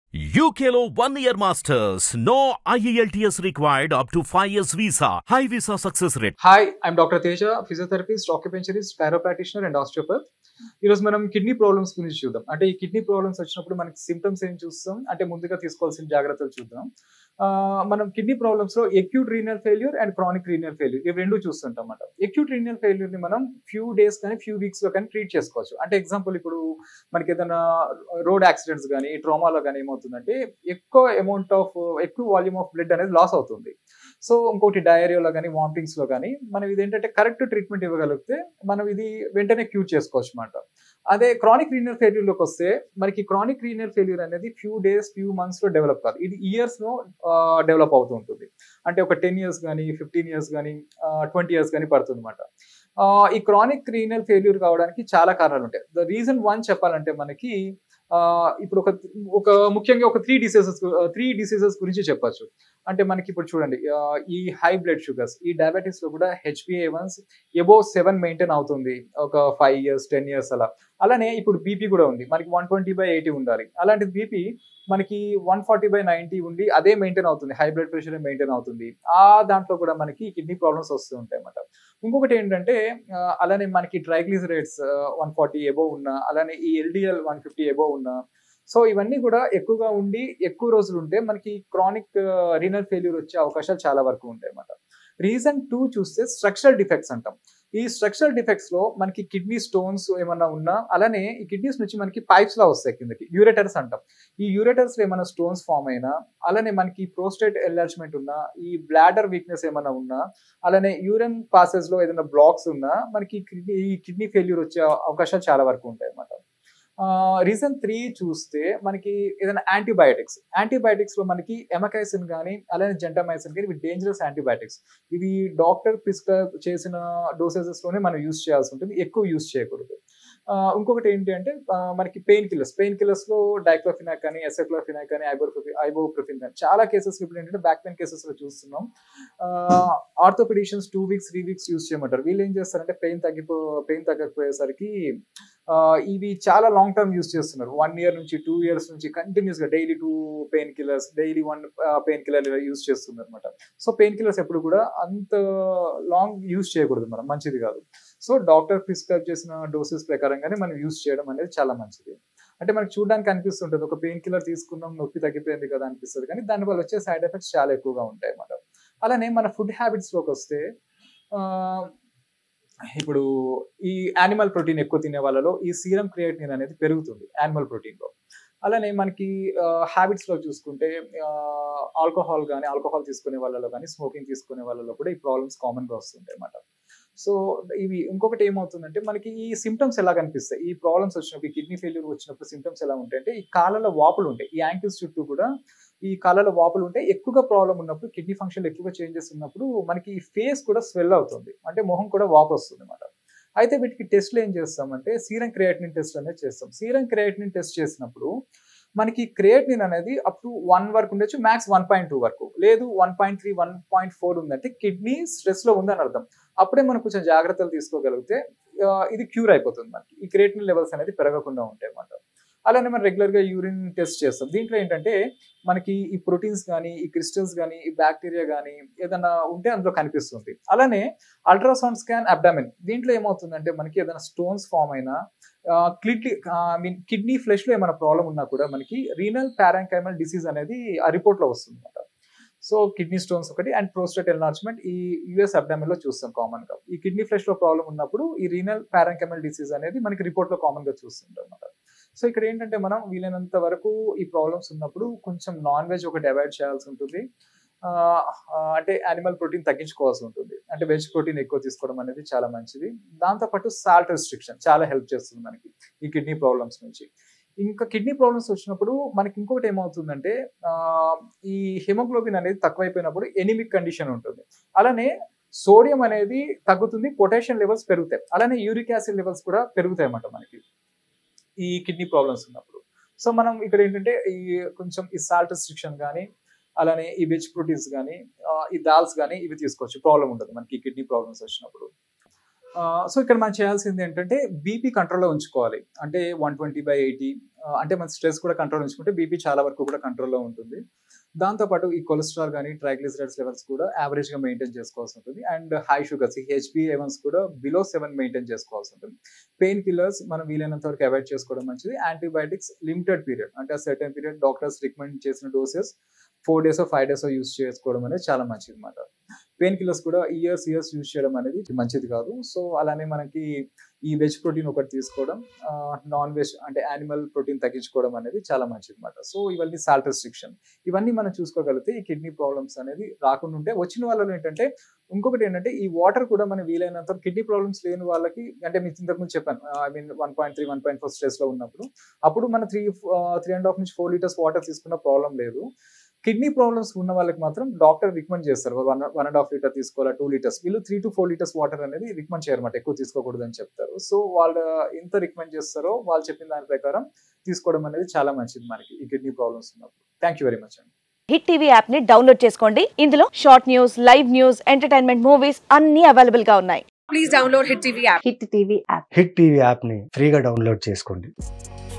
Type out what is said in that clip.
UKLO one year masters. No IELTS required up to 5 years visa. High visa success rate. Hi I'm doctor Teja physiotherapist acupuncturist practitioner and osteopath ఈరోజు మనం kidney problems గురించి చూద్దాం అంటే ఈ kidney problems వచ్చినప్పుడు మనకి symptoms ఏం చూస్తాం అంటే ముందుగా తీసుకోవాల్సిన జాగ్రత్తలు చూద్దాం ఆ, మనం కిడ్నీ ప్రాబ్లమ్స్ లో acute renal failure and chronic renal failure ఇవి రెండు చూస్తుంటాం అన్నమాట ఎక్యూట్ రీనల్ ఫెయిల్యూర్ ని మనం ఫ్యూ డేస్ కానీ ఫ్యూ వీక్స్ లో కానీ ట్రీట్ చేసుకోవచ్చు అంటే ఎగ్జాంపుల్ ఇప్పుడు మనకి ఏదైనా రోడ్ యాక్సిడెంట్స్ కానీ ట్రామాలో కానీ ఏమవుతుందంటే ఎక్కువ అమౌంట్ ఆఫ్ ఎక్కువ వాల్యూమ్ ఆఫ్ బ్లడ్ అనేది లాస్ అవుతుంది సో ఇంకోటి డయేరియాలో కానీ వామిటింగ్స్ లో కానీ మనం ఇది ఏంటంటే కరెక్ట్ ట్రీట్మెంట్ ఇవ్వగలిగితే మనం ఇది వెంటనే క్యూర్ చేసుకోవచ్చు అనమాట అదే క్రానిక్ రీనల్ ఫెయిల్యూర్ లోకి వస్తే మనకి క్రానిక్ రీనల్ ఫెయిల్యూర్ అనేది ఫ్యూ డేస్ ఫ్యూ మంత్స్ లో డెవలప్ కాదు ఇది ఇయర్స్ లో డెవలప్ అవుతూ ఉంటుంది అంటే ఒక టెన్ ఇయర్స్ కానీ ఫిఫ్టీన్ ఇయర్స్ కానీ ట్వంటీ ఇయర్స్ కానీ పడుతుంది అనమాట ఈ క్రానిక్ రీనల్ ఫెయిల్యూర్ కావడానికి చాలా కారణాలు ఉంటాయి ద రీజన్ వన్ చెప్పాలంటే మనకి ఆ, ఇప్పుడు ఒక ఒక ముఖ్యంగా ఒక త్రీ డిసీజెస్ త్రీ డిసీజెస్ గురించి చెప్పొచ్చు అంటే మనకి ఇప్పుడు చూడండి ఆ, ఈ హై బ్లడ్ షుగర్స్ ఈ డయాబెటీస్ లో కూడా HBA ones above seven maintain అవుతుంది ఒక ఫైవ్ ఇయర్స్ టెన్ ఇయర్స్ అలా అలానే ఇప్పుడు బీపీ కూడా ఉంది మనకి వన్ ట్వంటీ బై ఎయిటీ ఉండాలి అలాంటి బీపీ మనకి వన్ ఫార్టీ బై నైన్టీ ఉండి అదే మెయింటైన్ అవుతుంది హై బ్లడ్ ప్రెషర్ మెయింటైన్ అవుతుంది ఆ దాంట్లో కూడా మనకి కిడ్నీ ప్రాబ్లమ్స్ వస్తూ ఉంటాయి అన్నమాట ఇంకొకటి ఏంటంటే ఆ, అలానే మనకి ట్రైగ్లిజరైడ్స్ వన్ ఫార్టీ ఎబో ఉన్నా అలానే ఈ ఎల్డిఎల్ వన్ ఫిఫ్టీ ఎబో ఉన్నా సో ఇవన్నీ కూడా ఎక్కువగా ఉండి ఎక్కువ రోజులు ఉంటే మనకి క్రానిక్ రీనల్ ఫెయిల్యూర్ వచ్చే అవకాశాలు చాలా వరకు ఉంటాయి అన్నమాట రీజన్ టూ చూస్తే స్ట్రక్చరల్ డిఫెక్ట్స్ అంటాం ఈ స్ట్రక్చరల్ డిఫెక్ట్స్ లో మనకి కిడ్నీ స్టోన్స్ ఏమన్నా ఉన్నా అలానే ఈ కిడ్నీస్ నుంచి మనకి పైప్స్ లా వస్తాయి కిందకి యూరేటర్స్ అంటాం ఈ యూరేటర్స్ లో ఏమైనా స్టోన్స్ ఫామ్ అయినా అలానే మనకి ప్రోస్టేట్ ఎన్లార్జ్మెంట్ ఉన్నా ఈ బ్లాడర్ వీక్నెస్ ఏమైనా ఉన్నా అలానే యూరిన్ పాసెస్ లో ఏదైనా బ్లాక్స్ ఉన్నా మనకి కిడ్నీ ఈ కిడ్నీ ఫెయిల్యూర్ వచ్చే అవకాశాలు చాలా వరకు ఉంటాయి అన్నమాట రీజన్ త్రీ చూస్తే మనకి ఏదైనా యాంటీబయాటిక్స్ యాంటీబయాటిక్స్ లో మనకి ఎమకైసిన్ కానీ అలానే జెంటమైసిన్ కానీ ఇవి డేంజరస్ యాంటీబయాటిక్స్ ఇవి డాక్టర్ ప్రిస్క్రైబ్ చేసిన డోసేజెస్ లోనే మనం యూస్ చేయాల్సి ఉంటుంది ఎక్కువ యూస్ చేయకూడదు ఆ, ఇంకొకటి ఏంటి అంటే ఆ, మనకి పెయిన్ కిల్లర్స్ పెయిన్ కిల్లర్స్ లో డైక్లోఫినాక్ కానీ ఎసెక్లోఫినాక్ కానీ ఐబోప్రఫి ఐబోప్రఫిన్ కానీ చాలా కేసెస్ ఇప్పుడు ఏంటంటే బ్యాక్ పెయిన్ కేసెస్ లో చూస్తున్నాం orthopedicians two weeks three weeks use చేయమంటారు వీళ్ళు ఏం చేస్తారంటే పెయిన్ తగ్గిపో పెయిన్ తగ్గకపోయేసరికి ఆ, ఇవి చాలా లాంగ్ టర్మ్ యూస్ చేస్తున్నారు వన్ ఇయర్ నుంచి టూ ఇయర్స్ నుంచి కంటిన్యూస్ గా daily two pain killers daily one pain killer use చేస్తున్నారు అనమాట సో పెయిన్ కిల్లర్స్ ఎప్పుడు కూడా అంత లాంగ్ యూస్ చేయకూడదు మనం మంచిది కాదు సో డాక్టర్ ప్రిస్క్రైబ్ చేసిన డోసెస్ ప్రకారంగానే మనం యూస్ చేయడం అనేది చాలా మంచిది అంటే మనకి చూడడానికి అనిపిస్తుంటుంది ఒక పెయిన్ కిల్లర్ తీసుకున్నాం నొప్పి తగ్గిపోయింది కదా అనిపిస్తుంది కానీ దానివల్ల వచ్చే సైడ్ ఎఫెక్ట్స్ చాలా ఎక్కువగా ఉంటాయి అన్నమాట అలానే మన ఫుడ్ హ్యాబిట్స్ లోకి వస్తే ఆ, ఇప్పుడు ఈ యానిమల్ ప్రోటీన్ ఎక్కువ తినే వాళ్ళలో ఈ సీరం క్రియేటిన్ అనేది పెరుగుతుంది యానిమల్ ప్రోటీన్ లో అలానే మనకి హ్యాబిట్స్ లో చూసుకుంటే ఆల్కహాల్ కానీ ఆల్కహాల్ తీసుకునే వాళ్ళలో కానీ స్మోకింగ్ తీసుకునే వాళ్ళలో కూడా ఈ ప్రాబ్లమ్స్ కామన్ గా వస్తుంటాయి అన్నమాట సో ఇవి ఇంకొకటి ఏమవుతుందంటే మనకి ఈ సిమ్టమ్స్ ఎలా కనిపిస్తాయి ఈ ప్రాబ్లమ్స్ వచ్చినప్పుడు కిడ్నీ ఫెయిల్యూర్ వచ్చినప్పుడు సిమ్టమ్స్ ఎలా ఉంటాయి అంటే ఈ కాళ్ళలో వాపులు ఉంటాయి ఈ యాంకిల్స్ చుట్టూ కూడా ఈ కాళ్ళలో వాపులు ఉంటే ఎక్కువగా ప్రాబ్లం ఉన్నప్పుడు కిడ్నీ ఫంక్షన్ ఎక్కువగా చేంజెస్ ఉన్నప్పుడు మనకి ఈ ఫేస్ కూడా స్వెల్ అవుతుంది అంటే మొహం కూడా వాపు వస్తుంది అనమాట అయితే వీటికి టెస్ట్లు ఏం చేస్తామంటే సీరం క్రియేటినిన్ టెస్ట్ అనేది చేస్తాం సీరం క్రియేటినిన్ టెస్ట్ చేసినప్పుడు మనకి క్రియేటినిన్ అనేది అప్ టు వన్ వరకు ఉండొచ్చు మ్యాక్స్ వన్ పాయింట్ టూ వరకు లేదు one point three one point four ఉందంటే కిడ్నీ స్ట్రెస్ లో ఉందని అర్థం అప్పుడే మనం కొంచెం జాగ్రత్తలు తీసుకోగలిగితే ఆ, ఇది క్యూర్ అయిపోతుంది మనకి ఈ క్రియేటినిన్ లెవెల్స్ అనేది పెరగకుండా ఉంటాయి అన్నమాట అలానే మనం రెగ్యులర్ గా యూరిన్ టెస్ట్ చేస్తాం దీంట్లో ఏంటంటే మనకి ఈ ప్రోటీన్స్ కానీ ఈ క్రిస్టల్స్ కానీ ఈ బ్యాక్టీరియా కానీ ఏదైనా ఉంటే అందులో కనిపిస్తుంది అలానే అల్ట్రాసౌండ్ స్కాన్ అబ్డామిన్ దీంట్లో ఏమవుతుందంటే మనకి ఏదైనా స్టోన్స్ ఫామ్ అయినా క్లిడ్లీ మీన్ కిడ్నీ ఫ్లెష్ లో ఏమైనా ప్రాబ్లం ఉన్నా కూడా మనకి రీనల్ పారాంకైమల్ డిసీజ్ అనేది ఆ రిపోర్ట్ లో వస్తుంది అనమాట సో కిడ్నీ స్టోన్స్ ఒకటి అండ్ ప్రోస్టేట్ ఎన్లార్జ్మెంట్ ఈ యుఎస్ అబ్డామిన్ లో చూస్తాం కామన్ గా ఈ కిడ్నీ ఫ్లెష్ లో ప్రాబ్లం ఉన్నప్పుడు ఈ రీనల్ పారాంకైమల్ డిసీజ్ అనేది మనకి రిపోర్ట్ లో కామన్ గా చూస్తుంటాం అనమాట సో ఇక్కడ ఏంటంటే మనం వీలైనంత వరకు ఈ ప్రాబ్లమ్స్ ఉన్నప్పుడు కొంచెం నాన్ వెజ్ ఒకటి అవాయిడ్ చేయాల్సి ఉంటుంది ఆ, ఆ, అంటే యానిమల్ ప్రోటీన్ తగ్గించుకోవాల్సి ఉంటుంది అంటే వెజ్ ప్రోటీన్ ఎక్కువ తీసుకోవడం అనేది చాలా మంచిది దాంతోపాటు సాల్ట్ రెస్ట్రిక్షన్ చాలా హెల్ప్ చేస్తుంది మనకి ఈ కిడ్నీ ప్రాబ్లమ్స్ నుంచి ఇంకా కిడ్నీ ప్రాబ్లమ్స్ వచ్చినప్పుడు మనకి ఇంకొకటి ఏమవుతుందంటే ఆ, ఈ హిమోగ్లోబిన్ అనేది తక్కువైపోయినప్పుడు ఎనిమిక్ కండిషన్ ఉంటుంది అలానే సోడియం అనేది తగ్గుతుంది పొటాషియం లెవెల్స్ పెరుగుతాయి అలానే యూరిక్ యాసిడ్ లెవెల్స్ కూడా పెరుగుతాయి అన్నమాట మనకి ఈ కిడ్నీ ప్రాబ్లమ్స్ ఉన్నప్పుడు సో మనం ఇక్కడ ఏంటంటే ఈ కొంచెం ఈ సాల్ట్ రెస్ట్రిక్షన్ కానీ అలానే ఈ వెజ్ ప్రోటీన్స్ కానీ ఈ దాల్స్ కానీ ఇవి తీసుకోవచ్చు ప్రాబ్లం ఉండదు మనకి కిడ్నీ ప్రాబ్లమ్స్ వచ్చినప్పుడు సో ఇక్కడ మనం చేయాల్సింది ఏంటంటే బీపీ కంట్రోల్లో ఉంచుకోవాలి అంటే వన్ ట్వంటీ బై ఎయిటీ అంటే మన స్ట్రెస్ కూడా కంట్రోల్ ఉంచుకుంటే బీపీ చాలా వరకు కూడా కంట్రోల్లో ఉంటుంది దాంతోపాటు ఈ కొలెస్ట్రాల్ కానీ ట్రైగ్లిసరైడ్స్ లెవెల్స్ కూడా యావరేజ్గా మెయింటైన్ చేసుకోవాల్సి ఉంటుంది అండ్ హై షుగర్స్ ఈ హెచ్పి లెవెల్స్ కూడా బిలో సెవెన్ మెయింటైన్ చేసుకోవాల్సి ఉంటుంది పెయిన్ కిల్లర్స్ మనం వీలైనంత వరకు అవాయిడ్ చేసుకోవడం మంచిది యాంటీబయాటిక్స్ లిమిటెడ్ పీరియడ్ అంటే ఆ సర్టెన్ పీరియడ్ డాక్టర్స్ రికమెండ్ చేసిన doses four days five days use చేసుకోవడం అనేది చాలా మంచిది అనమాట పెయిన్ కిల్లర్స్ కూడా ఇయర్స్ ఇయర్స్ యూస్ చేయడం అనేది మంచిది కాదు సో అలానే మనకి ఈ వెజ్ ప్రోటీన్ ఒకటి తీసుకోవడం నాన్ వెజ్ అంటే యానిమల్ ప్రోటీన్ తగ్గించుకోవడం అనేది చాలా మంచిది అనమాట సో ఇవన్నీ సాల్ట్ రెస్ట్రిక్షన్ ఇవన్నీ మనం చూసుకోగలిగితే ఈ కిడ్నీ ప్రాబ్లమ్స్ అనేది రాకుండా ఉంటే వచ్చిన వాళ్ళలో ఏంటంటే ఇంకొకటి ఏంటంటే ఈ వాటర్ కూడా మనం వీలైనంత కిడ్నీ ప్రాబ్లమ్స్ లేని వాళ్ళకి అంటే మీకు ఇంతకుముందు చెప్పాను I mean one point three one point four stress లో ఉన్నప్పుడు అప్పుడు మన త్రీ త్రీ అండ్ హాఫ్ నుంచి ఫోర్ లీటర్స్ వాటర్ తీసుకున్న ప్రాబ్లం లేదు కిడ్నీ ప్రాబ్లమ్స్ ఉన్న వాళ్ళకి మాత్రం డాక్టర్ రికమెండ్ చేస్తారు one one and half litre తీసుకోవాలా టూ లీటర్స్ వీళ్ళు three to four litres water అనేది రికమెండ్ చేయరన్నమాట ఎక్కువ తీసుకోకూడదు అని చెప్తారు సో వాళ్ళు ఎంత రికమెండ్ చేస్తారో వాళ్ళు చెప్పిన దాని ప్రకారం తీసుకోవడం అనేది చాలా మంచిది మనకి ఈ కిడ్నీ ప్రాబ్లమ్స్ ఉన్నప్పుడు థ్యాంక్ యూ వెరీ మచ్ అండి హిట్ టీవీ యాప్ ని డౌన్లోడ్ చేసుకోండి ఇందులో short news live news entertainment movies అన్ని అవైలబుల్ గా ఉన్నాయి please download Hit TV app. Hit TV app Hit TV యాప్ని ఫ్రీగా డౌన్లోడ్ చేసుకోండి